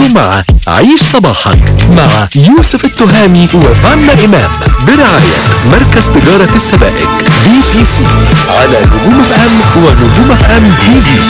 مع عيش صباحك مع يوسف التهامي وفانا إمام برعاية مركز تجارة السبائك بي تي سي على نجوم اف ام ونجوم اف ام تي في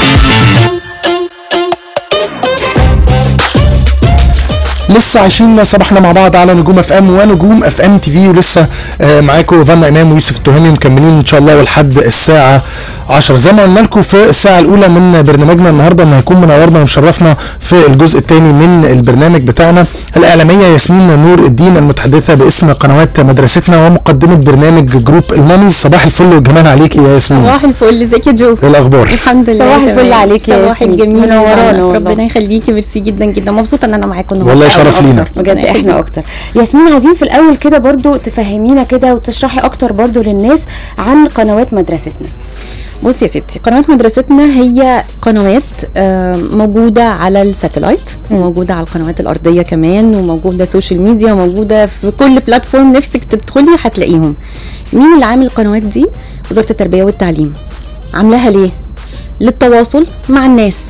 لسه عايشين صباحنا مع بعض على نجوم اف ام ونجوم اف ام تي في ولسه آه، معاكم فانا امام ويوسف التهامي مكملين ان شاء الله ولحد الساعه 10 زي ما قلنا لكم في الساعه الاولى من برنامجنا النهارده ان هيكون منورنا ومشرفنا في الجزء الثاني من البرنامج بتاعنا الاعلاميه ياسمين نور الدين المتحدثه باسم قنوات مدرستنا ومقدمه برنامج جروب الماميز صباح الفل والجمال عليك يا ياسمين صباح الفل ازيك يا جو ايه الاخبار الحمد لله صباح الفل تمام. عليك يا صباح ياسمين. الجميل منورانا والله. ربنا يخليكي ميرسي جدا جدا مبسوطه ان انا معاكم النهارده والله شرف أوي لينا. أكتر. بجد ربنا احنا يخليك. اكتر ياسمين عايزين في الاول كده برضو تفهمينا كده وتشرحي اكتر برضو للناس عن قنوات مدرستنا بصي يا ستي قنوات مدرستنا هي قنوات آه، موجوده على الساتلايت وموجوده على القنوات الارضيه كمان وموجوده سوشيال ميديا وموجوده في كل بلاتفورم نفسك تدخلي هتلاقيهم مين اللي عامل القنوات دي وزاره التربيه والتعليم عاملاها ليه للتواصل مع الناس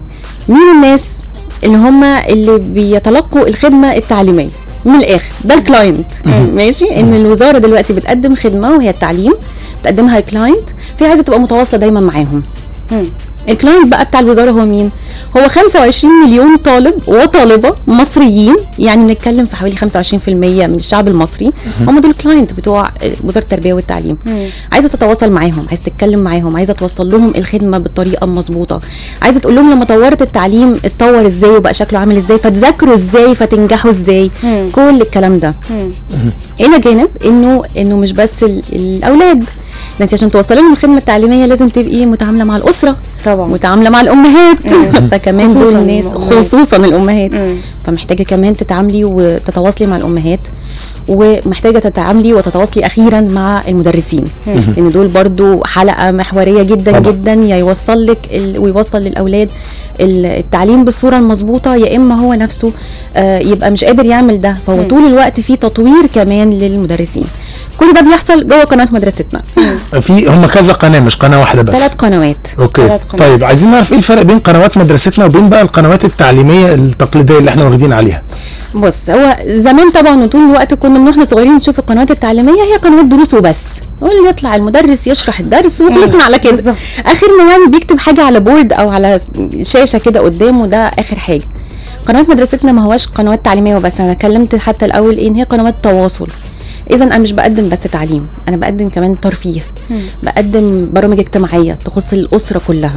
مين الناس اللي هم اللي بيتلقوا الخدمه التعليميه من الاخر ده الكلاينت ماشي ان الوزاره دلوقتي بتقدم خدمه وهي التعليم بتقدمها الكلاينت في عايزه تبقى متواصله دايما معاهم مم. الكلاينت بقى بتاع الوزاره هو مين؟ هو 25 مليون طالب وطالبه مصريين يعني بنتكلم في حوالي 25% من الشعب المصري هم دول الكلاينت بتوع وزاره التربيه والتعليم مم. عايزه تتواصل معاهم عايزه تتكلم معاهم عايزه توصل لهم الخدمه بالطريقه المظبوطه عايزه تقول لهم لما طورت التعليم اتطور ازاي وبقى شكله عامل ازاي فتذاكروا ازاي فتنجحوا ازاي مم. كل الكلام ده مم. الى جانب انه انه مش بس ال- الاولاد ده انت عشان توصلي لهم الخدمه التعليميه لازم تبقي متعامله مع الاسره طبعا متعامله مع الامهات فكمان دول خصوصاً الناس الأمهات. خصوصا الامهات مم. فمحتاجه كمان تتعاملي وتتواصلي مع الامهات ومحتاجه تتعاملي وتتواصلي اخيرا مع المدرسين لان دول برضو حلقه محوريه جدا طبعا. طبعا. جدا يا يوصل لك ال... ويوصل للاولاد ال- التعليم بالصوره المظبوطه يا اما هو نفسه آه يبقى مش قادر يعمل ده فهو طول الوقت في تطوير كمان للمدرسين كل ده بيحصل جوه قناه مدرستنا في هم كذا قناه مش قناه واحده بس ثلاث قنوات اوكي ثلاث قنوات. طيب عايزين نعرف ايه الفرق بين قنوات مدرستنا وبين بقى القنوات التعليميه التقليديه اللي احنا واخدين عليها بص هو زمان طبعا وطول الوقت كنا من واحنا صغيرين نشوف القنوات التعليميه هي قنوات دروس وبس واللي يطلع المدرس يشرح الدرس وخلصنا على كده بالظبط. اخر ما يعني بيكتب حاجه على بورد او على شاشه كده قدامه ده اخر حاجه قنوات مدرستنا ما هواش قنوات تعليميه وبس انا اتكلمت حتى الاول ايه ان هي قنوات تواصل اذا انا مش بقدم بس تعليم انا بقدم كمان ترفيه بقدم برامج اجتماعيه تخص الاسره كلها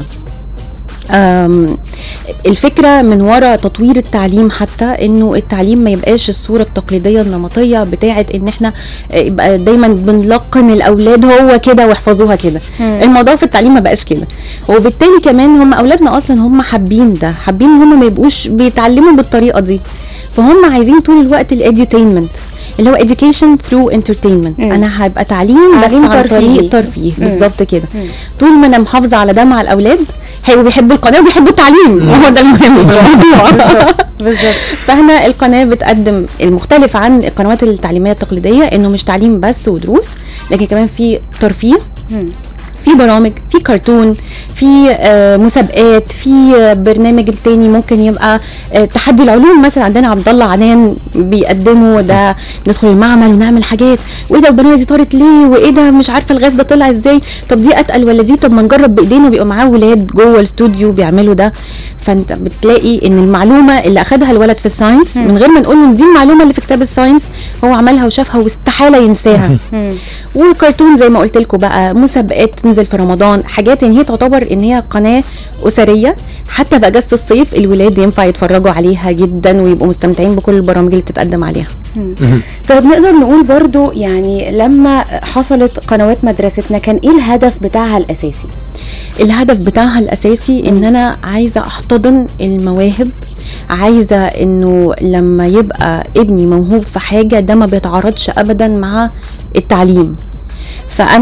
أم، الفكره من وراء تطوير التعليم حتى انه التعليم ما يبقاش الصوره التقليديه النمطيه بتاعه ان احنا آه، يبقى دايما بنلقن الاولاد هو كده واحفظوها كده الموضوع في التعليم ما بقاش كده وبالتالي كمان هم اولادنا اصلا هم حابين ده حابين ان هم ما يبقوش بيتعلموا بالطريقه دي فهم عايزين طول الوقت الاديوتينمنت اللي هو education through entertainment مم. انا هبقى تعليم بس تعليم عن ترفيهي. طريق ترفيه بالظبط كده طول ما انا محافظه على ده مع الاولاد هيبقوا بيحبوا القناه وبيحبوا التعليم وهو ده المهم في الموضوع بالظبط فاحنا القناه بتقدم المختلف عن القنوات التعليميه التقليديه انه مش تعليم بس ودروس لكن كمان في ترفيه مم. في برامج في كرتون في آه، مسابقات في آه، برنامج تاني ممكن يبقى آه، تحدي العلوم مثلا عندنا عبد الله عنان بيقدموا ده ندخل المعمل ونعمل حاجات وايه ده البنيه دي طارت ليه وايه ده مش عارفه الغاز ده طلع ازاي طب دي اتقل ولا دي طب ما نجرب بايدينا بيبقى معاه ولاد جوه الاستوديو بيعملوا ده فانت بتلاقي ان المعلومه اللي اخدها الولد في الساينس من غير ما نقول له إن دي المعلومه اللي في كتاب الساينس هو عملها وشافها واستحاله ينساها وكرتون زي ما قلت لكم بقى مسابقات تنزل في رمضان حاجات ان هي تعتبر ان هي قناه اسريه حتى في اجازه الصيف الولاد ينفع يتفرجوا عليها جدا ويبقوا مستمتعين بكل البرامج اللي بتتقدم عليها طيب نقدر نقول برضو يعني لما حصلت قنوات مدرستنا كان ايه الهدف بتاعها الاساسي الهدف بتاعها الاساسي ان انا عايزه احتضن المواهب عايزه انه لما يبقى ابني موهوب في حاجه ده ما بيتعارضش ابدا مع التعليم فانا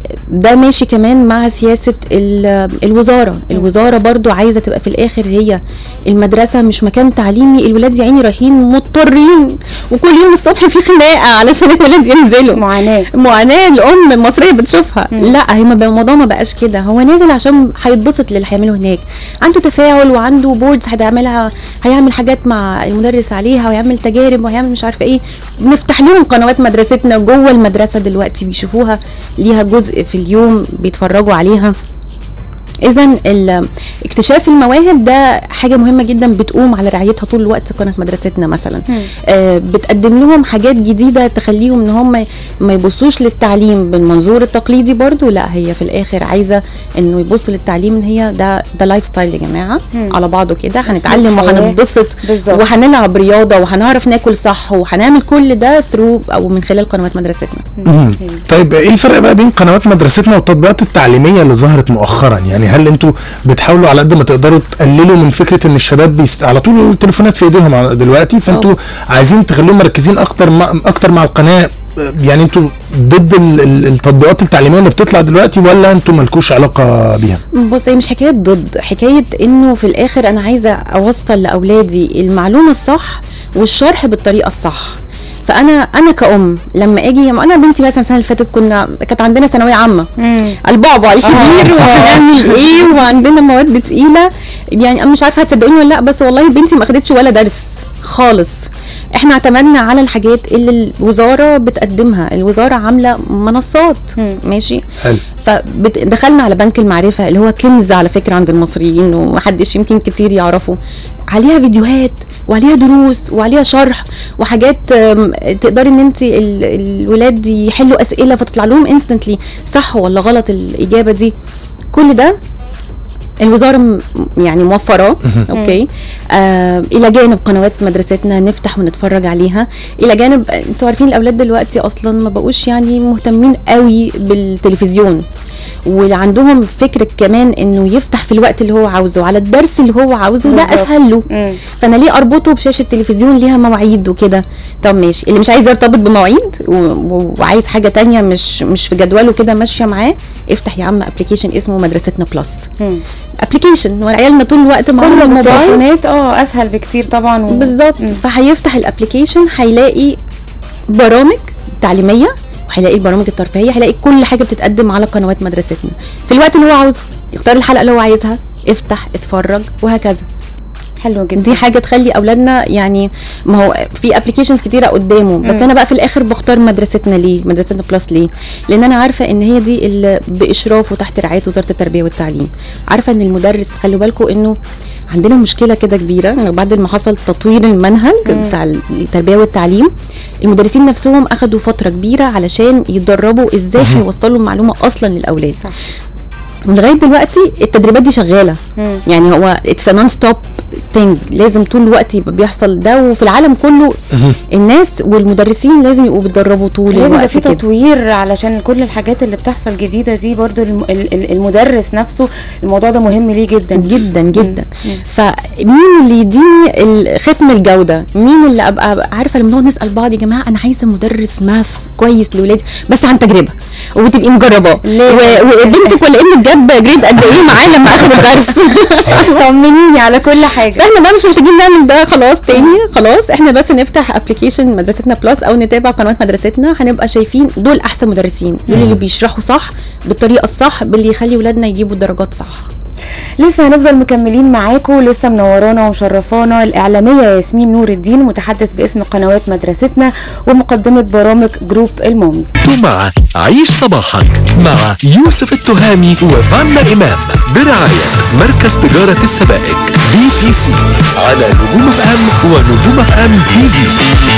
ده ماشي كمان مع سياسه ال- الوزاره الوزاره برضو عايزه تبقى في الاخر هي المدرسه مش مكان تعليمي الولاد يا عيني رايحين مضطرين وكل يوم الصبح في خناقه علشان الولاد ينزلوا معاناه معاناه الام المصريه بتشوفها مم. لا هي ما بقى- الموضوع ما بقاش كده هو نازل عشان هيتبسط للي هيعمله هناك عنده تفاعل وعنده بوردز هتعملها هيعمل حاجات مع المدرس عليها ويعمل تجارب وهيعمل مش عارفه ايه بنفتح لهم قنوات مدرستنا جوه المدرسه دلوقتي بيشوفوها ليها جزء في اليوم بيتفرجوا عليها اذا اكتشاف المواهب ده حاجه مهمه جدا بتقوم على رعايتها طول الوقت قناه مدرستنا مثلا مم. آه بتقدم لهم حاجات جديده تخليهم ان هم ما يبصوش للتعليم بالمنظور التقليدي برضو لا هي في الاخر عايزه انه يبصوا للتعليم ان هي ده ده لايف ستايل يا جماعه مم. على بعضه كده هنتعلم حياة. وهنتبسط بالظبط وهنلعب رياضه وهنعرف ناكل صح وهنعمل كل ده ثرو او من خلال قنوات مدرستنا مم. طيب ايه الفرق بقى بين قنوات مدرستنا والتطبيقات التعليميه اللي ظهرت مؤخرا يعني هل انتوا بتحاولوا على قد ما تقدروا تقللوا من فكره ان الشباب بيست... على طول التليفونات في ايديهم على- دلوقتي فانتوا عايزين تخليهم مركزين اكتر مع... اكتر مع القناه يعني انتوا ضد ال... ال- التطبيقات التعليميه اللي بتطلع دلوقتي ولا انتوا مالكوش علاقه بيها بص هي مش حكايه ضد حكايه انه في الاخر انا عايزه اوصل لاولادي المعلومه الصح والشرح بالطريقه الصح فانا انا كأم لما اجي انا بنتي مثلا السنه اللي فاتت كنا كانت عندنا ثانويه عامه مم. البعبع الكبير وهنعمل ايه وعندنا مواد تقيله يعني انا مش عارفه هتصدقوني ولا لا بس والله بنتي ما اخدتش ولا درس خالص احنا اعتمدنا على الحاجات اللي الوزاره بتقدمها الوزاره عامله منصات مم. ماشي حلو فدخلنا على بنك المعرفه اللي هو كنز على فكره عند المصريين ومحدش يمكن كتير يعرفه عليها فيديوهات وعليها دروس وعليها شرح وحاجات آم، تقدري ان انت ال- الولاد يحلوا اسئله فتطلع لهم انستنتلي صح ولا غلط الاجابه دي كل ده الوزاره م- يعني موفراه اوكي آه الى جانب قنوات مدرستنا نفتح ونتفرج عليها الى جانب انتوا عارفين الاولاد دلوقتي اصلا ما بقوش يعني مهتمين قوي بالتلفزيون واللي عندهم فكرة كمان انه يفتح في الوقت اللي هو عاوزه على الدرس اللي هو عاوزه ده بالظبط. اسهل له مم. فانا ليه اربطه بشاشه تلفزيون ليها مواعيد وكده طب ماشي اللي مش عايز يرتبط بمواعيد و- و- وعايز حاجه تانية مش مش في جدوله كده ماشيه معاه افتح يا عم ابلكيشن اسمه مدرستنا بلس مم. ابلكيشن والعيال طول الوقت كل معاهم الموبايل التليفونات اه اسهل بكتير طبعا و... بالظبط مم. فهيفتح الابلكيشن هيلاقي برامج تعليميه وهيلاقي البرامج الترفيهيه هيلاقي كل حاجه بتتقدم على قنوات مدرستنا في الوقت اللي هو عاوزه يختار الحلقه اللي هو عايزها افتح اتفرج وهكذا حلو جدا دي حاجه تخلي اولادنا يعني ما هو في ابلكيشنز كتيره قدامه بس مم. انا بقى في الاخر بختار مدرستنا ليه مدرستنا بلس ليه لان انا عارفه ان هي دي اللي باشراف وتحت رعايه وزاره التربيه والتعليم عارفه ان المدرس خلوا بالكم انه عندنا مشكله كده كبيره إنه بعد ما حصل تطوير المنهج مم. بتاع التربيه والتعليم المدرسين نفسهم اخدوا فتره كبيره علشان يتدربوا ازاي هيوصلوا المعلومه اصلا للاولاد صح. ولغايه دلوقتي التدريبات دي شغاله مم. يعني هو اتس نون ستوب ثينج لازم طول الوقت يبقى بيحصل ده وفي العالم كله الناس والمدرسين لازم يبقوا بيتدربوا طول لازم يبقى الوقت في كده. تطوير علشان كل الحاجات اللي بتحصل جديده دي برضو الم- ال- ال- المدرس نفسه الموضوع ده مهم ليه جدا جدا جدا مم. فمين اللي يديني ال- ختم الجوده مين اللي ابقى عارفه لما نقعد نسال بعض يا جماعه انا عايزه مدرس ماث كويس لاولادي بس عن تجربه وتبقي مجرباه ليه؟ و- وبنتك ولا ابنك جاب جريد قد ايه معاه لما اخد الدرس طمنيني على كل حاجه فاحنا بقى مش محتاجين نعمل ده خلاص تاني خلاص احنا بس نفتح ابلكيشن مدرستنا بلس او نتابع قنوات مدرستنا هنبقى شايفين دول احسن مدرسين دول اللي بيشرحوا صح بالطريقه الصح باللي يخلي ولادنا يجيبوا الدرجات صح لسه هنفضل مكملين معاكم لسه منورانا ومشرفانا الاعلاميه ياسمين نور الدين متحدث باسم قنوات مدرستنا ومقدمه برامج جروب الموميز مع عيش صباحك مع يوسف التهامي وفانا إمام برعاية مركز تجارة السبائك بي تي سي على نجوم اف ام ونجوم اف ام تي في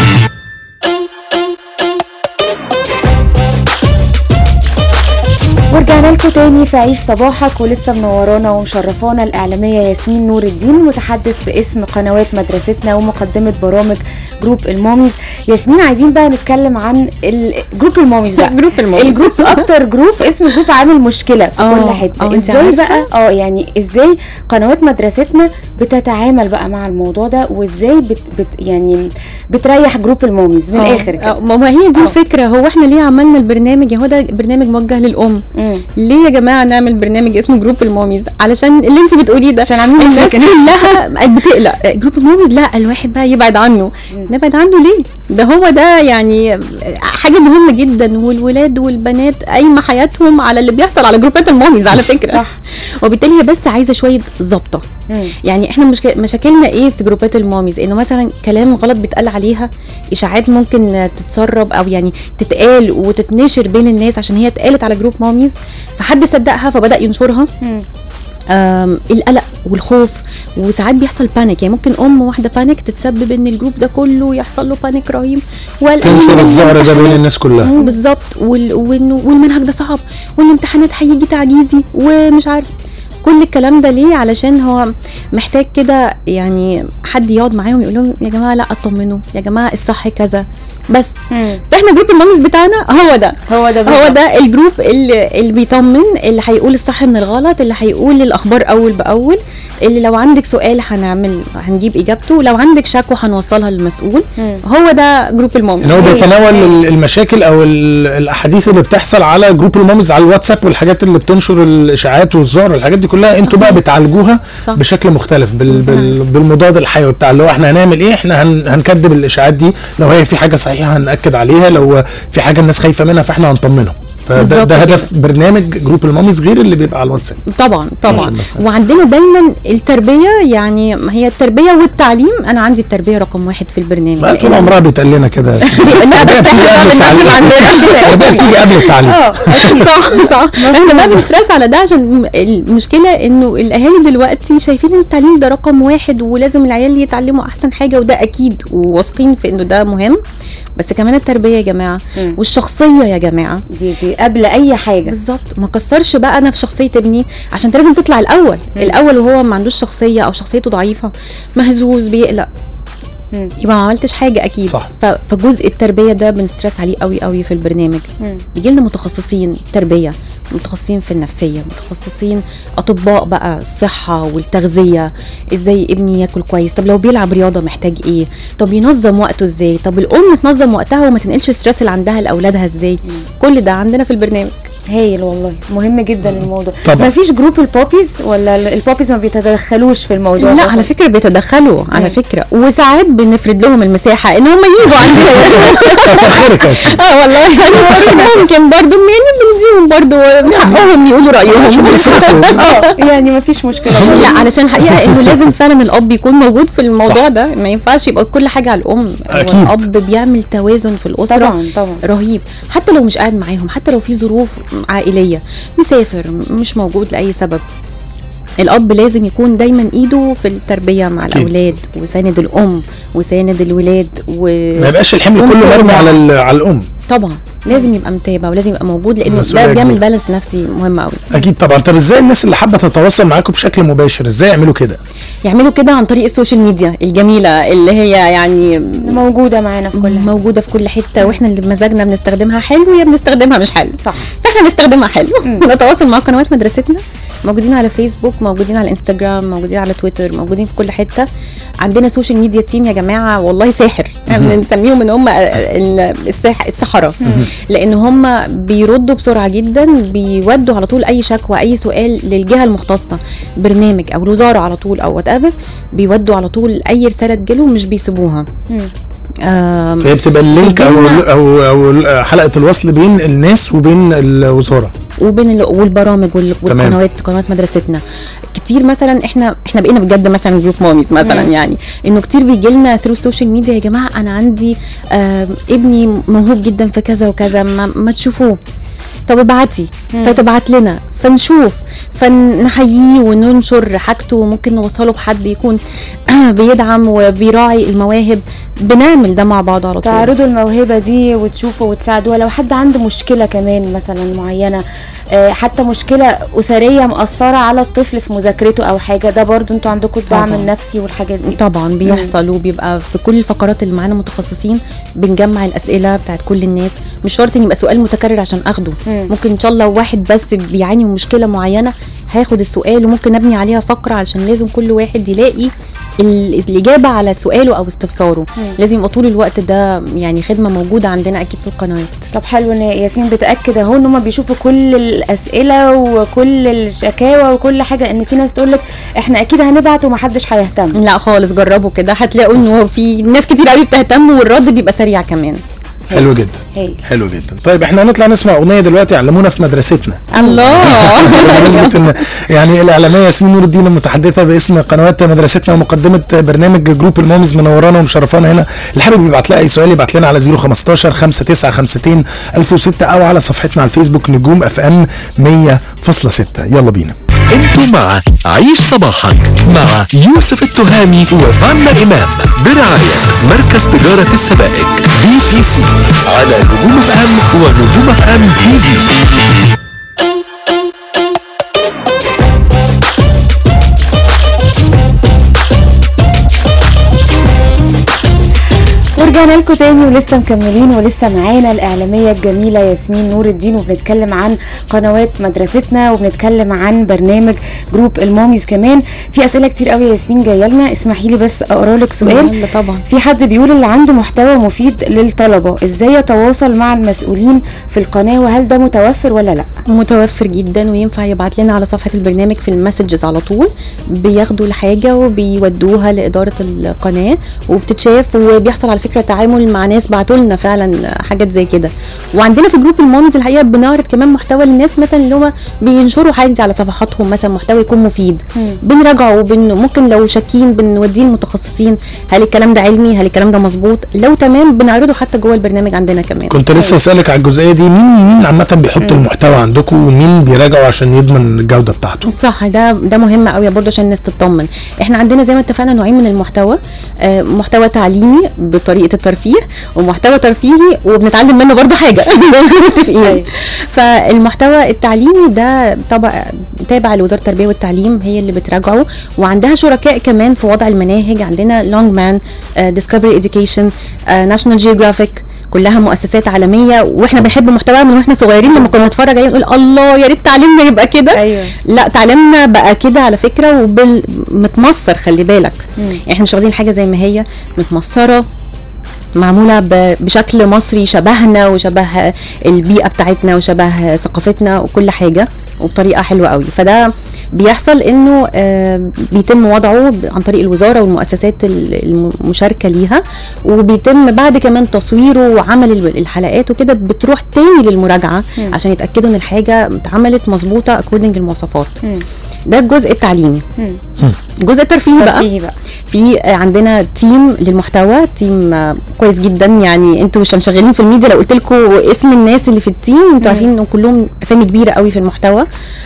ورجعنا لكم تاني في عيش صباحك ولسه منورانا ومشرفانا الاعلاميه ياسمين نور الدين متحدث باسم قنوات مدرستنا ومقدمه برامج جروب الموميز ياسمين عايزين بقى نتكلم عن ال- جروب الموميز بقى جروب الموميز. الجروب اكتر جروب اسم الجروب عامل مشكله في آه، كل حته آه، انت ازاي عارفة؟ بقى اه يعني ازاي قنوات مدرستنا بتتعامل بقى مع الموضوع ده وازاي بت بت يعني بتريح جروب الماميز من آه. الاخر كده آه، ما هي دي آه. الفكره هو احنا ليه عملنا البرنامج هو ده برنامج موجه للام مم. ليه يا جماعه نعمل برنامج اسمه جروب الماميز علشان اللي انت بتقوليه ده عشان عاملين الناس مشاكل. كلها بقت بتقلق جروب الماميز لا الواحد بقى يبعد عنه نبعد عنه ليه ده هو ده يعني حاجه مهمه جدا والولاد والبنات قايمه حياتهم على اللي بيحصل على جروبات الماميز على فكره صح. وبالتالي هي بس عايزه شويه ظبطه مم. يعني احنا مشك... مشاكلنا ايه في جروبات الماميز انه مثلا كلام غلط بيتقال عليها اشاعات ممكن تتسرب او يعني تتقال وتتنشر بين الناس عشان هي اتقالت على جروب ماميز فحد صدقها فبدا ينشرها مم. آم، القلق والخوف وساعات بيحصل بانيك يعني ممكن ام واحده بانيك تتسبب ان الجروب ده كله يحصل له بانيك رهيب وقلقان تنشر من الزهر ده بين الامتحانات. الناس كلها مم، بالظبط وال... وإنه- والمنهج ده صعب والامتحانات هيجي تعجيزي ومش عارف كل الكلام ده ليه علشان هو محتاج كده يعني حد يقعد معاهم يقول لهم يا جماعه لا اطمنوا يا جماعه الصح كذا بس مم. فاحنا جروب المامز بتاعنا هو ده هو ده هو بالظبط. ده الجروب اللي, اللي بيطمن اللي هيقول الصح من الغلط اللي هيقول الاخبار اول باول اللي لو عندك سؤال هنعمل هنجيب اجابته لو عندك شكوى هنوصلها للمسؤول مم. هو ده جروب المامز ان هو هي- بيتناول ال- المشاكل او ال- الاحاديث اللي بتحصل على جروب المامز على الواتساب والحاجات اللي بتنشر الاشاعات والزهر والحاجات دي كلها انتوا بقى صحيح. بتعالجوها صح. بشكل مختلف بال بال بالمضاد الحيوي بتاع اللي هو احنا هنعمل ايه احنا هن هنكذب الاشاعات دي لو هي في حاجه صحيحه هناكد عليها لو في حاجه الناس خايفه منها فاحنا هنطمنهم فده بالظبط ده كده. هدف برنامج جروب المامز غير اللي بيبقى على الواتساب طبعا طبعا عشان بس- وعندنا دايما التربيه يعني ما هي التربيه والتعليم انا عندي التربيه رقم واحد في البرنامج بقى طول لأن- عمرها بيتقال لنا كده لا بس احنا بقى بنركز عندنا التربيه بتيجي قبل التعليم اه صح صح احنا بقى بنسترس على ده عشان المشكله انه الاهالي دلوقتي شايفين ان التعليم ده رقم واحد ولازم العيال يتعلموا احسن حاجه وده اكيد وواثقين في انه ده مهم بس كمان التربيه يا جماعه مم. والشخصيه يا جماعه دي دي قبل اي حاجه بالظبط ما كسرش بقى انا في شخصيه ابني عشان انت لازم تطلع الاول الاول وهو ما عندوش شخصيه او شخصيته ضعيفه مهزوز بيقلق مم. يبقى ما عملتش حاجه اكيد صح. ف- فجزء التربيه ده بنسترس عليه قوي قوي في البرنامج مم. بيجي لنا متخصصين تربيه متخصصين في النفسيه متخصصين اطباء بقى الصحه والتغذيه ازاي ابني ياكل كويس طب لو بيلعب رياضه محتاج ايه طب ينظم وقته ازاي طب الام تنظم وقتها وما تنقلش ستريس اللي عندها لاولادها ازاي كل ده عندنا في البرنامج هايل والله مهم جدا الموضوع طبعا. ما فيش جروب البوبيز ولا ال- البوبيز ما بيتدخلوش في الموضوع لا ده؟ على فكره بيتدخلوا على مم. فكره وساعات بنفرد لهم المساحه ان هم يجوا عندنا كتر خيرك يا أستاذ. اه والله يعني ممكن برضو يعني بنديهم برضو حقهم يقولوا رايهم اه يعني ما فيش مشكله لا علشان حقيقه انه لازم فعلا الاب يكون موجود في الموضوع صح. ده ما ينفعش يبقى كل حاجه على الام أكيد. هو الاب بيعمل توازن في الاسره طبعا طبعا رهيب حتى لو مش قاعد معاهم حتى لو في ظروف عائليه مسافر مش موجود لاي سبب الاب لازم يكون دايما ايده في التربيه مع أكيد. الاولاد وساند الام وساند الولاد و... ما يبقاش الحمل ممكن كله مرمي يبقى- على ال- على الام طبعا لازم يبقى متابع ولازم يبقى موجود لانه مسؤولية ده بيعمل كبيرة. بالانس نفسي مهم قوي اكيد طبعا طب ازاي الناس اللي حابه تتواصل معاكم بشكل مباشر ازاي يعملوا كده يعملوا كده عن طريق السوشيال ميديا الجميله اللي هي يعني موجوده معانا في كل حاجه موجوده في كل حته واحنا اللي بمزاجنا بنستخدمها حلو يا بنستخدمها مش حلو صح فاحنا بنستخدمها حلو ونتواصل مع قنوات مدرستنا موجودين على فيسبوك موجودين على انستجرام موجودين على تويتر موجودين في كل حته عندنا سوشيال ميديا تيم يا جماعه والله ساحر احنا بنسميهم ان هم الساح السحره لان هم بيردوا بسرعه جدا بيودوا على طول اي شكوى اي سؤال للجهه المختصه برنامج او الوزاره على طول او وات ايفر بيودوا على طول اي رساله تجيلهم مش بيسيبوها مم. آم، فهي بتبقى اللينك او بيجيلنا- او او حلقه الوصل بين الناس وبين الوزاره وبين ال- والبرامج وال- تمام. والقنوات قنوات مدرستنا كتير مثلا احنا احنا بقينا بجد مثلا جروب ماميز مثلا مم. يعني انه كتير بيجي لنا ثرو السوشيال ميديا يا جماعه انا عندي آه ابني موهوب جدا في كذا وكذا ما, ما تشوفوه طب ابعتي فتبعت لنا فنشوف فنحييه وننشر حاجته وممكن نوصله بحد يكون بيدعم وبيراعي المواهب بنعمل ده مع بعض على طول تعرضوا الموهبه دي وتشوفوا وتساعدوها لو حد عنده مشكله كمان مثلا معينه آه، حتى مشكله اسريه مأثره على الطفل في مذاكرته او حاجه ده برضو انتوا عندكم الدعم طبعاً. النفسي والحاجات دي طبعا بيحصل وبيبقى في كل الفقرات اللي معانا متخصصين بنجمع الاسئله بتاعت كل الناس مش شرط ان يبقى سؤال متكرر عشان اخده مم. ممكن ان شاء الله واحد بس بيعاني من مشكله معينه هاخد السؤال وممكن ابني عليها فقره علشان لازم كل واحد يلاقي ال- الاجابه على سؤاله او استفساره مم. لازم يبقى طول الوقت ده يعني خدمه موجوده عندنا اكيد في القنوات طب حلو ان ياسمين بتاكد اهو ان هم بيشوفوا كل الاسئله وكل الشكاوى وكل حاجه ان في ناس تقول لك احنا اكيد هنبعت ومحدش هيهتم لا خالص جربوا كده هتلاقوا انه في ناس كتير قوي بتهتم والرد بيبقى سريع كمان حلو جدا هايل حلو جدا طيب احنا هنطلع نسمع اغنيه دلوقتي علمونا في مدرستنا الله بمناسبه ان يعني الاعلاميه ياسمين نور الدين المتحدثه باسم قنوات مدرستنا ومقدمه برنامج جروب الموميز منورانا ومشرفانا هنا اللي حابب يبعت لها اي سؤال يبعت لنا على 015 5952 1006 او على صفحتنا على الفيسبوك نجوم اف ام 100.6 يلا بينا انتوا مع عيش صباحك مع يوسف التهامي وفانا امام برعاية مركز تجارة السبائك بي تي سي على نجوم اف ام ونجوم اف ام تي في ورجعنا لكم تاني ولسه مكملين ولسه معانا الاعلاميه الجميله ياسمين نور الدين وبنتكلم عن قنوات مدرستنا وبنتكلم عن برنامج جروب الماميز كمان في اسئله كتير قوي يا ياسمين جايه لنا اسمحي لي بس اقرا لك سؤال يلا طبعا في حد بيقول اللي عنده محتوى مفيد للطلبه ازاي يتواصل مع المسؤولين في القناه وهل ده متوفر ولا لا متوفر جدا وينفع يبعت لنا على صفحه البرنامج في المسجز على طول بياخدوا الحاجه وبيودوها لاداره القناه وبتتشاف وبيحصل على فكره تعامل مع ناس بعتوا لنا فعلا حاجات زي كده وعندنا في جروب المامز الحقيقه بنعرض كمان محتوى للناس مثلا اللي هو بينشروا حاجه على صفحاتهم مثلا محتوى يكون مفيد مم. بنراجعه وبن ممكن لو شاكين بنوديه المتخصصين هل الكلام ده علمي هل الكلام ده مظبوط لو تمام بنعرضه حتى جوه البرنامج عندنا كمان كنت لسه اسالك على الجزئيه دي مين مين عامه بيحط المحتوى عندكم ومين بيراجعه عشان يضمن الجوده بتاعته صح ده ده مهم قوي برضه عشان الناس تطمن احنا عندنا زي ما اتفقنا نوعين من المحتوى آه، محتوى تعليمي بطريقه الترفيه ومحتوى ترفيهي وبنتعلم منه برضه حاجه زي ما كنا متفقين أيوة. فالمحتوى التعليمي ده طبعا تابع لوزاره التربيه والتعليم هي اللي بتراجعه وعندها شركاء كمان في وضع المناهج عندنا لونج مان ديسكفري اديوكيشن ناشونال جيوغرافيك كلها مؤسسات عالميه واحنا بنحب محتواها من واحنا صغيرين لما كنا نتفرج عليه نقول الله يا ريت تعليمنا يبقى كده ايوه لا تعليمنا بقى كده على فكره ومتمصر خلي بالك مم. احنا مش واخدين حاجه زي ما هي متمصره معموله ب- بشكل مصري شبهنا وشبه البيئه بتاعتنا وشبه ثقافتنا وكل حاجه وبطريقه حلوه قوي فده بيحصل انه آه، بيتم وضعه ب- عن طريق الوزاره والمؤسسات ال- المشاركه ليها وبيتم بعد كمان تصويره وعمل ال- الحلقات وكده بتروح تاني للمراجعه مم. عشان يتاكدوا ان الحاجه اتعملت مظبوطه اكوردنج المواصفات مم. ده الجزء التعليمي مم. الجزء الترفيهي بقى ترفيهي بقى في آه، عندنا تيم للمحتوى تيم آه، كويس جدا يعني انتوا مش شغالين في الميديا لو قلت لكم اسم الناس اللي في التيم انتوا عارفين انه كلهم اسامي كبيره قوي في المحتوى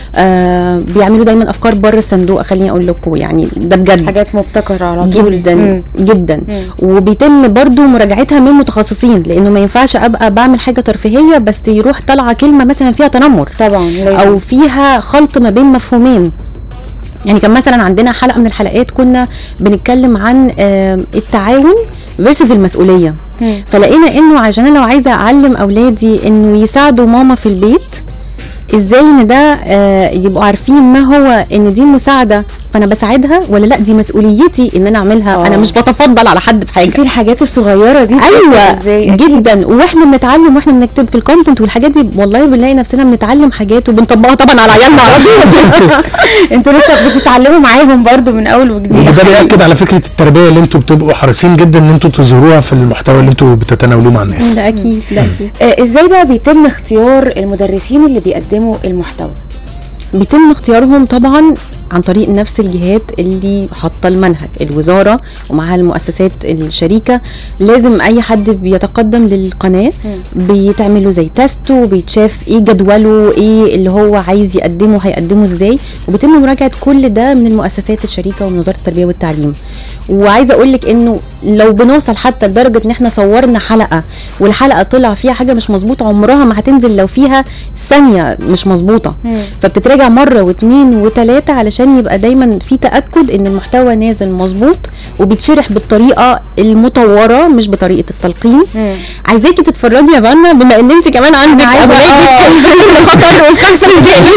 آه بيعملوا دايما افكار بره الصندوق خليني اقول لكم يعني ده بجد حاجات مبتكره على طول جدا مم. جدا مم. وبيتم برضو مراجعتها من متخصصين لانه ما ينفعش ابقى بعمل حاجه ترفيهيه بس يروح طالعه كلمه مثلا فيها تنمر طبعا لازم. او فيها خلط ما بين مفهومين يعني كان مثلا عندنا حلقه من الحلقات كنا بنتكلم عن آه، التعاون فيرسز المسؤوليه مم. فلقينا انه عشان انا لو عايزه اعلم اولادي انه يساعدوا ماما في البيت ازاي ان ده آه، يبقوا عارفين ما هو ان دي مساعده فانا بساعدها ولا لا دي مسؤوليتي ان انا اعملها آه. انا مش بتفضل على حد في حاجه شوفي الحاجات الصغيره دي ايوه ازاي أكيد. جدا واحنا بنتعلم واحنا بنكتب في الكونتنت والحاجات دي والله بنلاقي نفسنا بنتعلم حاجات وبنطبقها طبعا على عيالنا على طول انتوا لسه بتتعلموا معاهم برضو من اول وجديد وده بيأكد على فكره التربيه اللي انتوا بتبقوا حريصين جدا ان انتوا تظهروها في المحتوى اللي انتوا بتتناولوه مع الناس ده اكيد ده اكيد آه ازاي بقى بيتم اختيار المدرسين اللي بيقدموا المحتوى بيتم اختيارهم طبعا عن طريق نفس الجهات اللي حاطه المنهج الوزاره ومعها المؤسسات الشريكه لازم اي حد بيتقدم للقناه بيتعمل له زي تيست وبيتشاف ايه جدوله ايه اللي هو عايز يقدمه هيقدمه ازاي وبيتم مراجعه كل ده من المؤسسات الشريكه ومن وزاره التربيه والتعليم وعايزه اقول لك انه لو بنوصل حتى لدرجه ان احنا صورنا حلقه والحلقه طلع فيها حاجه مش مظبوطه عمرها ما هتنزل لو فيها ثانيه مش مظبوطه مم. فبتتراجع مره واثنين وثلاثه علشان يبقى دايما في تاكد ان المحتوى نازل مظبوط وبيتشرح بالطريقه المطوره مش بطريقه التلقين مم. عايزاكي تتفرجي يا فانا بما ان انت كمان عندك عايزة- اولادك في خطر ومستحسن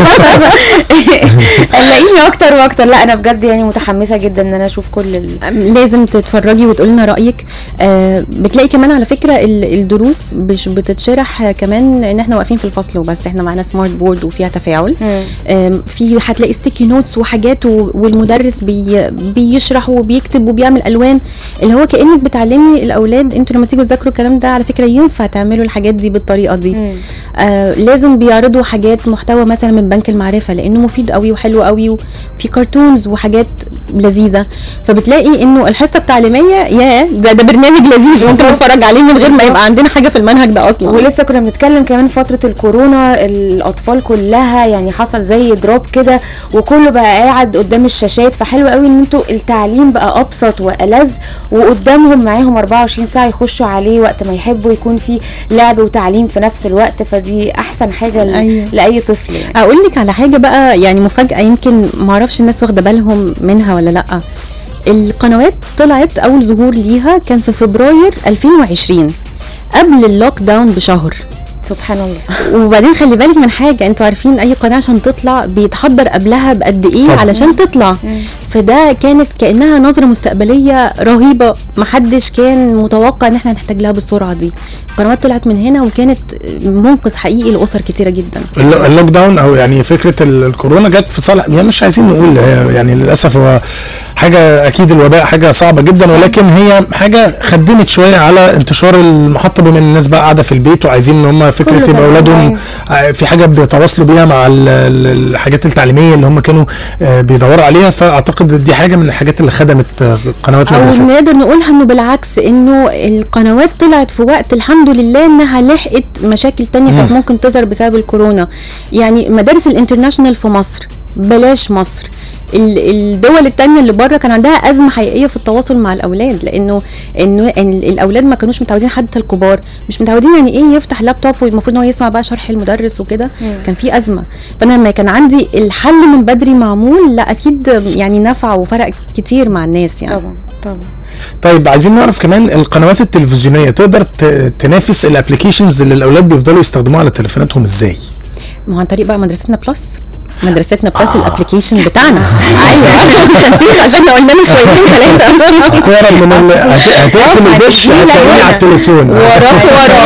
قلقيني اكتر واكتر لا انا بجد يعني متحمسه جدا ان انا اشوف كل ال... لازم تتفرجي وتقولي لنا رايك آه بتلاقي كمان على فكره ال- الدروس مش بتتشرح كمان ان احنا واقفين في الفصل وبس احنا معانا سمارت بورد وفيها تفاعل مم. آم، في هتلاقي ستيكي نوتس وحاجات و- والمدرس بي بيشرح وبيكتب وبيعمل الوان اللي هو كانك بتعلمي الاولاد انتوا لما تيجوا تذاكروا الكلام ده على فكره ينفع تعملوا الحاجات دي بالطريقه دي مم. آه لازم بيعرضوا حاجات محتوى مثلا من بنك المعرفه لانه مفيد قوي وحلو قوي وفي كرتونز وحاجات لذيذه فبتلاقي انه الحصه التعليميه يا ده, ده برنامج لذيذ ممكن نتفرج عليه من غير ما يبقى عندنا حاجه في المنهج ده اصلا ولسه كنا بنتكلم كمان فترة الكورونا الأطفال كلها يعني حصل زي دروب كده وكله بقى قاعد قدام الشاشات فحلو قوي إن انتوا التعليم بقى أبسط وألذ وقدامهم معاهم 24 ساعة يخشوا عليه وقت ما يحبوا يكون في لعب وتعليم في نفس الوقت فدي أحسن حاجة ل- أيوة. لأي طفل يعني اقول لك على حاجه بقى يعني مفاجاه يمكن ما اعرفش الناس واخده بالهم منها ولا لا القنوات طلعت اول ظهور ليها كان في فبراير 2020 قبل اللوك داون بشهر سبحان الله وبعدين خلي بالك من حاجه انتوا عارفين اي قناه عشان تطلع بيتحضر قبلها بقد ايه طبعا. علشان تطلع فده كانت كانها نظره مستقبليه رهيبه محدش كان متوقع ان احنا هنحتاج لها بالسرعه دي القنوات طلعت من هنا وكانت منقذ حقيقي لاسر كتيره جدا الل- اللوك داون او يعني فكره ال- الكورونا جت في صالح يعني مش عايزين نقول هي يعني للاسف هو حاجه اكيد الوباء حاجه صعبه جدا ولكن هي حاجه خدمت شويه على انتشار المحطه بما ان الناس بقى قاعده في البيت وعايزين ان هم فكره كله يبقى بقى اولادهم ع- في حاجه بيتواصلوا بيها مع ال- ال- الحاجات التعليميه اللي هم كانوا آه، بيدوروا عليها فاعتقد دي حاجه من الحاجات اللي خدمت آه، قنوات او مدرسه نقدر نقولها انه بالعكس انه القنوات طلعت في وقت الحمد لله انها لحقت مشاكل تانية كانت ممكن تظهر بسبب الكورونا يعني مدارس الانترناشونال في مصر بلاش مصر ال- الدول التانية اللي بره كان عندها أزمة حقيقية في التواصل مع الأولاد لأنه إنه إن الأولاد ما كانوش متعودين حتى الكبار مش متعودين يعني إيه يفتح لابتوب والمفروض إن هو يسمع بقى شرح المدرس وكده كان في أزمة فأنا لما كان عندي الحل من بدري معمول لا أكيد يعني نفع وفرق كتير مع الناس يعني طبعا طبعا طيب عايزين نعرف كمان القنوات التلفزيونيه تقدر ت- تنافس الابلكيشنز اللي الاولاد بيفضلوا يستخدموها على تليفوناتهم ازاي؟ ما هو عن طريق بقى مدرستنا بلس مدرستنا بلس الابلكيشن بتاعنا ايوه تنسيق عشان لو قلنا له شويتين ثلاثه هتهرب من ال... هت- هتقفل الدش هتلاقيني على التليفون وراك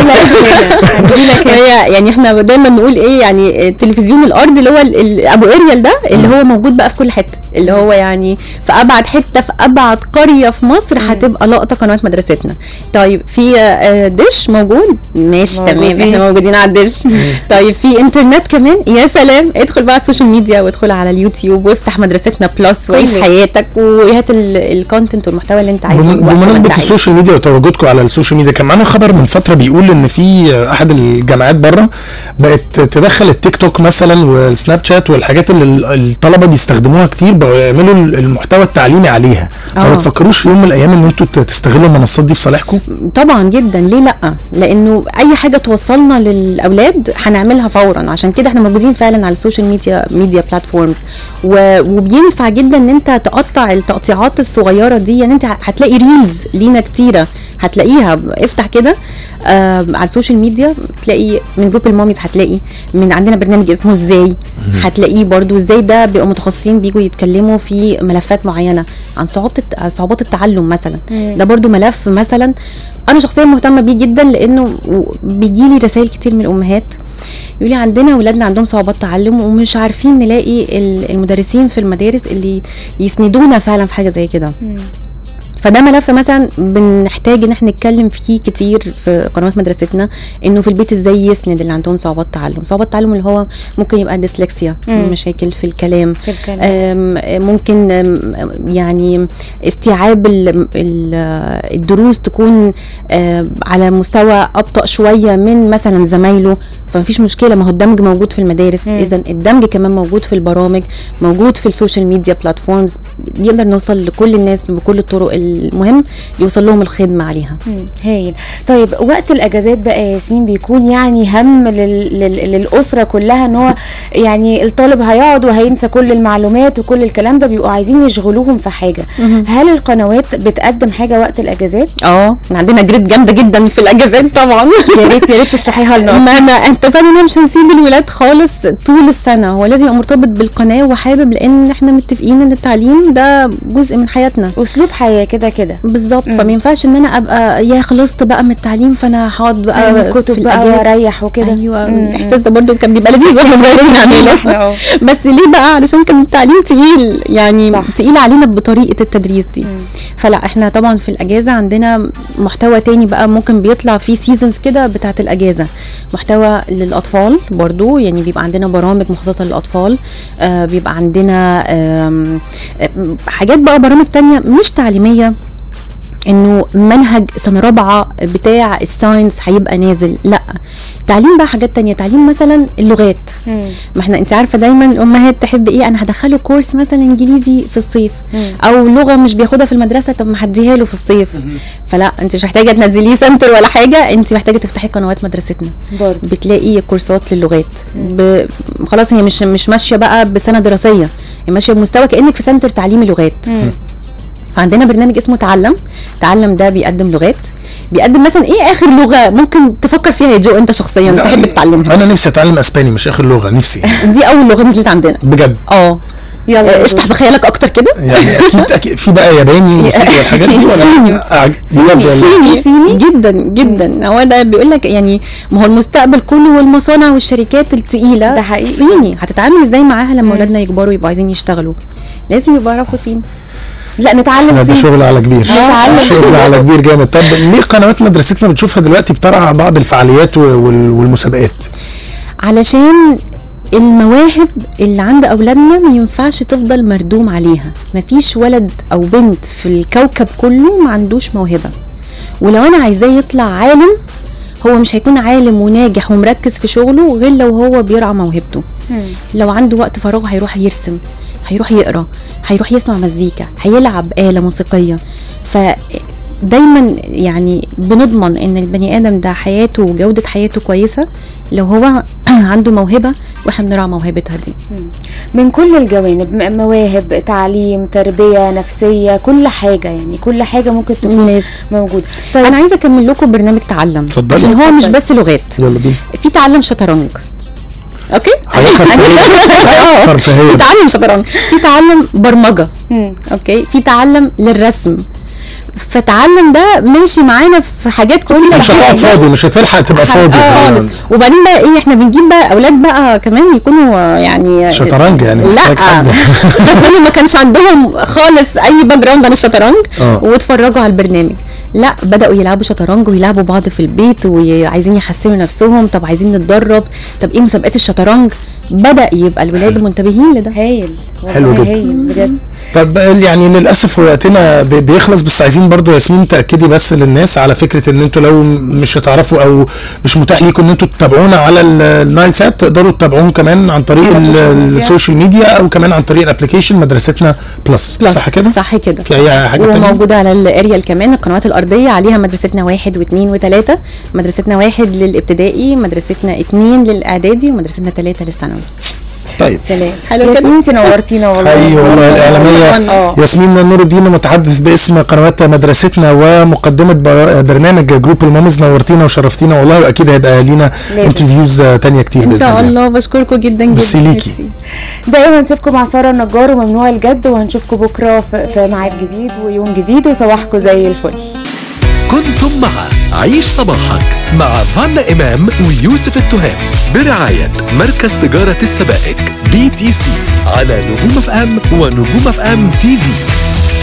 وراك هي يعني احنا دايما نقول ايه يعني التلفزيون الارض اللي هو ال- ال- ابو اريال ده اللي هو موجود بقى في كل حته اللي هو يعني في ابعد حته في ابعد قريه في مصر هتبقى لقطه قنوات مدرستنا طيب في آه، دش موجود ماشي تمام موجودين. احنا موجودين على الدش طيب في انترنت كمان يا سلام ادخل بقى على السوشيال ميديا وادخل على اليوتيوب وافتح مدرستنا بلس وعيش كله. حياتك وهات الكونتنت والمحتوى اللي انت عايزه بمن- وقت ما بمناسبة انت عايز. السوشيال ميديا وتواجدكم على السوشيال ميديا كان معانا خبر من فترة بيقول ان في احد الجامعات بره بقت تدخل التيك توك مثلا والسناب شات والحاجات اللي ال- الطلبة بيستخدموها كتير بقوا يعملوا ال- المحتوى التعليمي عليها ما آه. بتفكروش في يوم من الايام ان انتوا ت- تستغلوا المنصات دي في صالحكم طبعا جدا ليه لا لانه اي حاجه توصلنا للاولاد هنعملها فورا عشان كده احنا موجودين فعلا على السوشيال ميديا ميديا بلاتفورمز وبينفع جدا ان انت تقطع التقطيعات الصغيره دي يعني انت هتلاقي ريلز لينا كتيره هتلاقيها افتح كده آه على السوشيال ميديا تلاقي من جروب الماميز هتلاقي من عندنا برنامج اسمه ازاي هتلاقيه برضو ازاي ده بيبقوا متخصصين بيجوا يتكلموا في ملفات معينه عن صعوبه الت- صعوبات التعلم مثلا ده برضو ملف مثلا انا شخصيا مهتمه بيه جدا لانه بيجي لي رسائل كتير من الامهات يقولي عندنا اولادنا عندهم صعوبات تعلم ومش عارفين نلاقي ال- المدرسين في المدارس اللي يسندونا فعلا في حاجه زي كده فده ملف مثلا بنحتاج ان احنا نتكلم فيه كتير في قنوات مدرستنا انه في البيت ازاي يسند اللي عندهم صعوبات تعلم صعوبات تعلم اللي هو ممكن يبقى ديسلكسيا مم. مشاكل في الكلام في الكلام أم، ممكن أم، يعني استيعاب ال- ال- الدروس تكون أم، على مستوى ابطا شويه من مثلا زمايله فمفيش مشكله ما هو الدمج موجود في المدارس مم. اذا الدمج كمان موجود في البرامج موجود في السوشيال ميديا بلاتفورمز نقدر نوصل لكل الناس بكل الطرق المهم يوصل لهم الخدمه عليها مم، هايل طيب وقت الاجازات بقى يا ياسمين بيكون يعني هم لل... لل... للاسره كلها ان هو يعني الطالب هيقعد وهينسى كل المعلومات وكل الكلام ده بيبقوا عايزين يشغلوهم في حاجه هل القنوات بتقدم حاجه وقت الاجازات اه إحنا عندنا جريد جامده جدا في الاجازات طبعا يا ريت يا ريت تشرحيها لنا ما انا اتفقنا ان مش هنسيب الولاد خالص طول السنه هو لازم يبقى مرتبط بالقناه وحابب لان احنا متفقين ان التعليم ده جزء من حياتنا اسلوب حياه كده كده بالظبط مم. فما ينفعش ان انا ابقى يا خلصت بقى من التعليم فانا هقعد بقى من في كتب بقى الأجازة. واريح وكده ايوه مم، الاحساس ده برضو كان بيبقى لذيذ واحنا صغيرين نعمله اه. بس ليه بقى علشان كان التعليم تقيل يعني صح. تقيل علينا بطريقه التدريس دي فلا احنا طبعا في الاجازه عندنا محتوى تاني بقى ممكن بيطلع فيه سيزونز كده بتاعه الاجازه محتوى للاطفال برضو يعني بيبقى عندنا برامج مخصصه للاطفال آه بيبقى عندنا آم، آم، حاجات بقى برامج تانية مش تعليميه انه منهج سنه رابعه بتاع الساينس هيبقى نازل لا تعليم بقى حاجات تانية تعليم مثلا اللغات مم. ما احنا انت عارفه دايما الامهات تحب ايه انا هدخله كورس مثلا انجليزي في الصيف مم. او لغه مش بياخدها في المدرسه طب ما هديها له في الصيف فلا انت مش محتاجه تنزليه سنتر ولا حاجه انت محتاجه تفتحي قنوات مدرستنا برضه بتلاقي كورسات للغات ب... خلاص هي مش مش ماشيه بقى بسنه دراسيه هي ماشيه بمستوى كانك في سنتر تعليمي لغات مم. عندنا برنامج اسمه تعلم تعلم ده بيقدم لغات بيقدم مثلا ايه اخر لغه ممكن تفكر فيها يا جو انت شخصيا لا، تحب تتعلمها انا نفسي اتعلم اسباني مش اخر لغه نفسي دي اول لغه نزلت عندنا بجد اه يلا آه، اشطح بخيالك اكتر كده يعني اكيد اكيد في بقى ياباني وصيني والحاجات دي صيني. ولا أعج- بجد والله صيني صيني؟ جدا جدا هو ده بيقول لك يعني ما هو المستقبل كله والمصانع والشركات التقيله ده حقيقي. صيني هتتعامل ازاي معاها لما اولادنا يكبروا يبقوا عايزين يشتغلوا لازم يبقوا يعرفوا صيني لا نتعلم لا، ده صيني شغل على كبير نتعلم. شغل على كبير جامد طب ليه قنوات مدرستنا بتشوفها دلوقتي بترعى بعض الفعاليات و- وال- والمسابقات علشان المواهب اللي عند اولادنا ما ينفعش تفضل مردوم عليها مفيش ولد او بنت في الكوكب كله ما عندوش موهبه ولو انا عايزاه يطلع عالم هو مش هيكون عالم وناجح ومركز في شغله غير لو هو بيرعى موهبته مم. لو عنده وقت فراغ هيروح يرسم هيروح يقرا هيروح يسمع مزيكا هيلعب آلة موسيقية فدايما يعني بنضمن ان البني ادم ده حياته وجودة حياته كويسة لو هو عنده موهبة واحنا بنرعى موهبتها دي من كل الجوانب م- مواهب تعليم تربيه نفسيه كل حاجه يعني كل حاجه ممكن تكون لازم موجوده طيب انا عايزه اكمل لكم برنامج تعلم اتفضلي. عشان هو مش اتفضلي. بس لغات يلا بينا في تعلم شطرنج اوكي حاجات ترفيهيه ترفيهيه في تعلم شطرنج في تعلم برمجه مم. اوكي في تعلم للرسم فتعلم ده ماشي معانا في حاجات كتير مش هتقعد فاضي مش هتلحق تبقى فاضي آه، خالص وبعدين بقى ايه احنا بنجيب بقى اولاد بقى كمان يكونوا آه، يعني شطرنج يعني لا محتاج حد. هم ما كانش عندهم خالص اي باك جراوند عن الشطرنج آه. واتفرجوا على البرنامج لا بداوا يلعبوا شطرنج ويلعبوا بعض في البيت وعايزين يحسنوا نفسهم طب عايزين نتدرب طب ايه مسابقات الشطرنج بدا يبقى الولاد منتبهين لده هايل والله حلو جدا. هايل بجد طب يعني للاسف وقتنا بي- بيخلص بس عايزين برضو ياسمين تاكدي بس للناس على فكره ان انتوا لو مش هتعرفوا او مش متاح ليكم ان انتوا تتابعونا على ال- النايل سات تقدروا تتابعوهم كمان عن طريق على ال- السوشيال ميديا. السوشيال ميديا او كمان عن طريق الابلكيشن مدرستنا بلس, بلس صح كده؟ صح كده في اي حاجه تانية؟ وموجوده على الاريال كمان القنوات الارضيه عليها مدرستنا واحد واثنين وثلاثه مدرستنا واحد للابتدائي مدرستنا اثنين للاعدادي ومدرستنا ثلاثه للثانوي طيب سلام حلو كده؟ ياسمين انت نورتينا والله اي والله الاعلاميه اه ياسمين نور الدين متحدث باسم قنوات مدرستنا ومقدمه بر- برنامج جروب المامز نورتينا وشرفتينا والله واكيد هيبقى لينا لازم. انترفيوز تانية كتير ان باذن شاء الله الله بشكركم جدا جدا ميرسي ليكي. ميرسي. دايما نسيبكم مع ساره النجار وممنوع الجد وهنشوفكم بكره في في ميعاد جديد ويوم جديد وصباحكم زي الفل كنتم مع عيش صباحك مع فانا إمام ويوسف التهامي برعاية مركز تجارة السبائك بي تي سي على نجوم اف ام ونجوم اف ام تي في